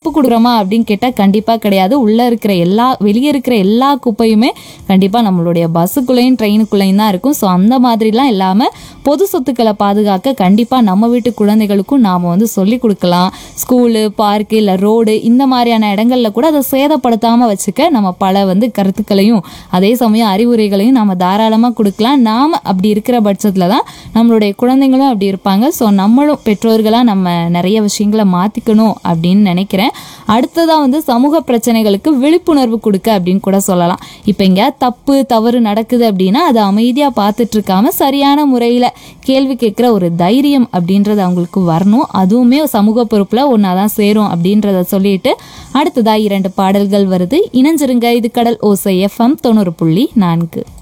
தப்பு கொடுக்குறோமா அப்படின்னு கேட்டால் கண்டிப்பாக கிடையாது உள்ளே இருக்கிற எல்லா வெளியே இருக்கிற எல்லா குப்பையுமே கண்டிப்பாக நம்மளுடைய பஸ்ஸுக்குள்ளேயும் ட்ரெயினுக்குள்ளேயும் தான் இருக்கும் ஸோ அந்த மாதிரிலாம் இல்லாமல் பொது சொத்துக்களை பாதுகாக்க கண்டிப்பாக நம்ம வீட்டு குழந்தைகளுக்கும் நாம் வந்து சொல்லி கொடுக்கலாம் ஸ்கூலு பார்க்கு இல்லை ரோடு இந்த மாதிரியான இடங்கள்ல கூட அதை சேதப்படுத்தாமல் வச்சுக்க நம்ம பல வந்து கருத்துக்களையும் அதே சமயம் அறிவுரைகளையும் நம்ம தாராளமாக கொடுக்கலாம் நாம் அப்படி இருக்கிற பட்சத்தில் தான் நம்மளுடைய குழந்தைங்களும் அப்படி இருப்பாங்க ஸோ நம்மளும் பெற்றோர்களாக நம்ம நிறைய விஷயங்களை மாற்றிக்கணும் அப்படின்னு நினைக்கிறேன் அடுத்ததாக வந்து சமூக பிரச்சனைகளுக்கு விழிப்புணர்வு கொடுக்க அப்படின்னு கூட சொல்லலாம் இப்போ இங்கே தப்பு தவறு நடக்குது அப்படின்னா அதை அமைதியாக பார்த்துட்டு இருக்காம சரியான முறையில் கேள்வி கேட்குற ஒரு தைரியம் அப்படின்றது அவங்களுக்கு வரணும் அதுவுமே சமூக பொறுப்பில் ஒன்றா தான் சேரும் அப்படின்றத சொல்லிட்டு அடுத்ததாக இரண்டு பாடல்கள் வருது இணைஞ்சிருங்க இது கடல் ஓசை எஃப்எம் தொண்ணூறு புள்ளி நான்கு